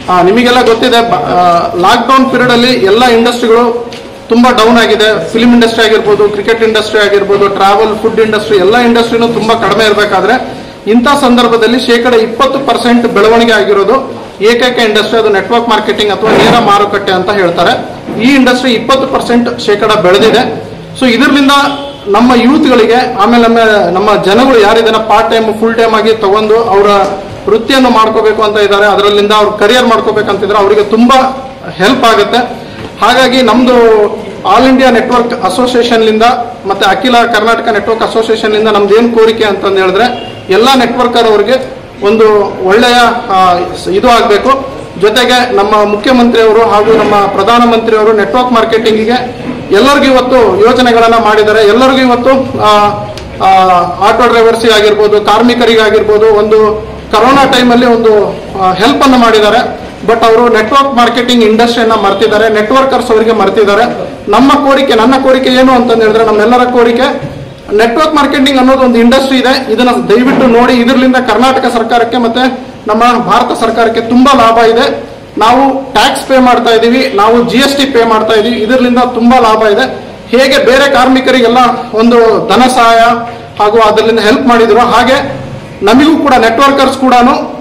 ಆ, ನಿಮಗೆಲ್ಲ ಗೊತ್ತಿದೆ ಲಾಕ್ಡೌನ್ ಪೀರಿಯಡ್ ಅಲ್ಲಿ ಎಲ್ಲ ಇಂಡಸ್ಟ್ರಿಗಳು ತುಂಬಾ ಡೌನ್ ಆಗಿದೆ ಫಿಲ್ಮ್ ಇಂಡಸ್ಟ್ರಿ ಆಗಿರ್ಬೋದು ಕ್ರಿಕೆಟ್ ಇಂಡಸ್ಟ್ರಿ ಆಗಿರ್ಬೋದು ಟ್ರಾವೆಲ್ ಫುಡ್ ಇಂಡಸ್ಟ್ರಿ ಎಲ್ಲ ಇಂಡಸ್ಟ್ರಿನೂ ತುಂಬಾ ಕಡಿಮೆ ಇರಬೇಕಾದ್ರೆ ಇಂಥ ಸಂದರ್ಭದಲ್ಲಿ ಶೇಕಡ ಇಪ್ಪತ್ತು ಪರ್ಸೆಂಟ್ ಬೆಳವಣಿಗೆ ಆಗಿರೋದು ಏಕೈಕ ಇಂಡಸ್ಟ್ರಿ ಅದು ನೆಟ್ವರ್ಕ್ ಮಾರ್ಕೆಟಿಂಗ್ ಅಥವಾ ನೇರ ಮಾರುಕಟ್ಟೆ ಅಂತ ಹೇಳ್ತಾರೆ ಈ ಇಂಡಸ್ಟ್ರಿ ಇಪ್ಪತ್ತು ಪರ್ಸೆಂಟ್ ಶೇಕಡ ಬೆಳೆದಿದೆ ಸೊ ಇದರಿಂದ ನಮ್ಮ ಯೂತ್ಗಳಿಗೆ ಆಮೇಲೆ ನಮ್ಮ ನಮ್ಮ ಜನಗಳು ಯಾರಿದಾರೆ ಪಾರ್ಟ್ ಟೈಮ್ ಫುಲ್ ಟೈಮ್ ಆಗಿ ತಗೊಂಡು ಅವರ ವೃತ್ತಿಯನ್ನು ಮಾಡ್ಕೋಬೇಕು ಅಂತ ಇದ್ದಾರೆ ಅದರಲ್ಲಿಂದ ಅವ್ರು ಕರಿಯರ್ ಮಾಡ್ಕೋಬೇಕಂತಿದ್ರೆ ಅವರಿಗೆ ತುಂಬಾ ಹೆಲ್ಪ್ ಆಗುತ್ತೆ ಹಾಗಾಗಿ ನಮ್ದು ಆಲ್ ಇಂಡಿಯಾ ನೆಟ್ವರ್ಕ್ ಅಸೋಸಿಯೇಷನ್ಲಿಂದ ಮತ್ತೆ ಅಖಿಲ ಕರ್ನಾಟಕ ನೆಟ್ವರ್ಕ್ ಅಸೋಸಿಯೇಷನ್ಲಿಂದ ನಮ್ದು ಏನು ಕೋರಿಕೆ ಅಂತಂದು ಹೇಳಿದ್ರೆ ಎಲ್ಲ ನೆಟ್ವರ್ಕರ್ ಅವರಿಗೆ ಒಂದು ಒಳ್ಳೆಯ ಆ, ಇದು ಆಗಬೇಕು ಜೊತೆಗೆ ನಮ್ಮ ಮುಖ್ಯಮಂತ್ರಿಯವರು ಹಾಗೂ ನಮ್ಮ ಪ್ರಧಾನಮಂತ್ರಿಯವರು ನೆಟ್ವರ್ಕ್ ಮಾರ್ಕೆಟಿಂಗಿಗೆ ಎಲ್ಲರಿಗೂ ಇವತ್ತು ಯೋಜನೆಗಳನ್ನ ಮಾಡಿದ್ದಾರೆ ಎಲ್ಲರಿಗೂ ಇವತ್ತು ಆ, ಆ, ಆಟೋ ಡ್ರೈವರ್ಸ್ ಆಗಿರ್ಬೋದು ಕಾರ್ಮಿಕರಿಗಾಗಿರ್ಬೋದು ಒಂದು ಕರೋನಾ ಟೈಮಲ್ಲಿ ಒಂದು ಹೆಲ್ಪ್ ಅನ್ನು ಮಾಡಿದ್ದಾರೆ ಬಟ್ ಅವರು ನೆಟ್ವರ್ಕ್ ಮಾರ್ಕೆಟಿಂಗ್ ಇಂಡಸ್ಟ್ರಿಯನ್ನ ಮರ್ತಿದ್ದಾರೆ ನೆಟ್ವರ್ಕರ್ಸ್ ಅವರಿಗೆ ಮರ್ತಿದ್ದಾರೆ ನಮ್ಮ ಕೋರಿಕೆ ನನ್ನ ಕೋರಿಕೆ ಏನು ಅಂತಂದು ಹೇಳಿದ್ರೆ ನಮ್ಮೆಲ್ಲರ ಕೋರಿಕೆ ನೆಟ್ವರ್ಕ್ ಮಾರ್ಕೆಟಿಂಗ್ ಅನ್ನೋದು ಒಂದು ಇಂಡಸ್ಟ್ರಿ ಇದೆ ಇದನ್ನ ದಯವಿಟ್ಟು ನೋಡಿ ಇದರಿಂದ ಕರ್ನಾಟಕ ಸರ್ಕಾರಕ್ಕೆ ಮತ್ತೆ ನಮ್ಮ ಭಾರತ ಸರ್ಕಾರಕ್ಕೆ ತುಂಬಾ ಲಾಭ ಇದೆ ನಾವು ಟ್ಯಾಕ್ಸ್ ಪೇ ಮಾಡ್ತಾ ಇದೀವಿ ನಾವು ಜಿ ಎಸ್ ಟಿ ಪೇ ಮಾಡ್ತಾ ಇದೀವಿ ಇದರಿಂದ ತುಂಬಾ ಲಾಭ ಇದೆ ಹೇಗೆ ಬೇರೆ ಕಾರ್ಮಿಕರಿಗೆಲ್ಲ ಒಂದು ಧನ ಸಹಾಯ ಹಾಗೂ ಅದರಿಂದ ಹೆಲ್ಪ್ ಮಾಡಿದ್ರು ಹಾಗೆ ನಮಗೂ ಕೂಡ ನೆಟ್ವರ್ಕರ್ಸ್ ಕೂಡ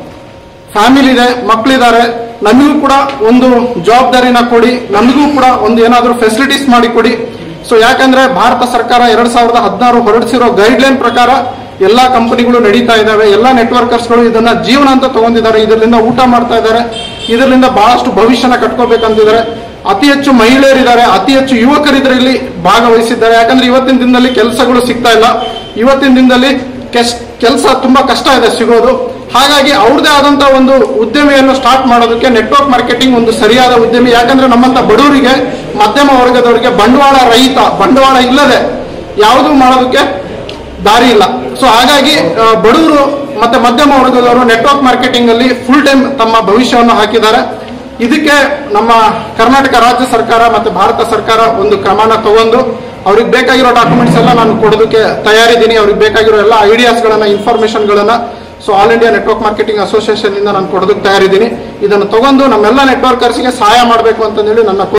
ಫ್ಯಾಮಿಲಿ ಇದೆ ಮಕ್ಕಳಿದ್ದಾರೆ ನಮಗೂ ಕೂಡ ಒಂದು ಜವಾಬ್ದಾರಿನ ಕೊಡಿ ನಮಗೂ ಕೂಡ ಒಂದು ಏನಾದರೂ ಫೆಸಿಲಿಟೀಸ್ ಮಾಡಿ ಕೊಡಿ ಸೊ ಯಾಕಂದ್ರೆ ಭಾರತ ಸರ್ಕಾರ ಎರಡ್ ಸಾವಿರದ ಹದಿನಾರು ಹೊರಡಿಸಿರೋ ಗೈಡ್ಲೈನ್ ಪ್ರಕಾರ ಎಲ್ಲಾ ಕಂಪನಿಗಳು ನಡೀತಾ ಇದಾವೆ ಎಲ್ಲಾ ನೆಟ್ವರ್ಕರ್ಸ್ಗಳು ಇದನ್ನ ಜೀವನ ಅಂತ ತಗೊಂಡಿದ್ದಾರೆ ಇದರಿಂದ ಊಟ ಮಾಡ್ತಾ ಇದ್ದಾರೆ ಇದರಿಂದ ಬಹಳಷ್ಟು ಭವಿಷ್ಯನ ಕಟ್ಕೋಬೇಕಂತಿದ್ದಾರೆ ಅತಿ ಹೆಚ್ಚು ಮಹಿಳೆಯರಿದ್ದಾರೆ ಅತಿ ಹೆಚ್ಚು ಯುವಕರು ಇದರಲ್ಲಿ ಭಾಗವಹಿಸಿದ್ದಾರೆ ಯಾಕಂದ್ರೆ ಇವತ್ತಿನ ದಿನದಲ್ಲಿ ಕೆಲಸಗಳು ಸಿಗ್ತಾ ಇಲ್ಲ ಇವತ್ತಿನ ದಿನದಲ್ಲಿ ಕೆಲಸ ತುಂಬಾ ಕಷ್ಟ ಇದೆ ಸಿಗೋದು ಹಾಗಾಗಿ ಅವ್ರದೇ ಆದಂತ ಒಂದು ಉದ್ಯಮಿಯನ್ನು ಸ್ಟಾರ್ಟ್ ಮಾಡೋದಕ್ಕೆ ನೆಟ್ವರ್ಕ್ ಮಾರ್ಕೆಟಿಂಗ್ ಒಂದು ಸರಿಯಾದ ಉದ್ಯಮಿ ಯಾಕಂದ್ರೆ ನಮ್ಮಂತ ಬಡವರಿಗೆ ಮಧ್ಯಮ ವರ್ಗದವರಿಗೆ ಬಂಡವಾಳ ರಹಿತ ಬಂಡವಾಳ ಇಲ್ಲದೆ ಯಾವುದೂ ಮಾಡೋದಕ್ಕೆ ದಾರಿ ಇಲ್ಲ ಸೊ ಹಾಗಾಗಿ ಆ, ಬಡವರು ಮತ್ತೆ ಮಧ್ಯಮ ವರ್ಗದವರು ನೆಟ್ವರ್ಕ್ ಮಾರ್ಕೆಟಿಂಗ್ ಅಲ್ಲಿ ಫುಲ್ ಟೈಮ್ ತಮ್ಮ ಭವಿಷ್ಯವನ್ನು ಹಾಕಿದ್ದಾರೆ ಇದಕ್ಕೆ ನಮ್ಮ ಕರ್ನಾಟಕ ರಾಜ್ಯ ಸರ್ಕಾರ ಮತ್ತೆ ಭಾರತ ಸರ್ಕಾರ ಒಂದು ಕ್ರಮನ ತಗೊಂಡು ಅವ್ರಿಗೆ ಬೇಕಾಗಿರೋ ಡಾಕ್ಯುಮೆಂಟ್ಸ್ ಎಲ್ಲ ನಾನು ಕೊಡೋದಕ್ಕೆ ತಯಾರಿದ್ದೀನಿ ಅವ್ರಿಗೆ ಬೇಕಾಗಿರೋ ಎಲ್ಲ ಐಡಿಯಾಸ್ಗಳನ್ನ ಇನ್ಫಾರ್ಮೇಶನ್ಗಳನ್ನ so all India network marketing association ಇಂದ ನಾನು ಕೊಡೋದಕ್ಕೆ ತಯಾರಿದ್ದೀನಿ ಇದನ್ನು ತಗೊಂಡು ನಮ್ಮೆಲ್ಲ ನೆಟ್ವರ್ಕರ್ಸ್ಗೆ ಸಹಾಯ ಮಾಡಬೇಕು ಅಂತಂದೇಳಿ ನನ್ನ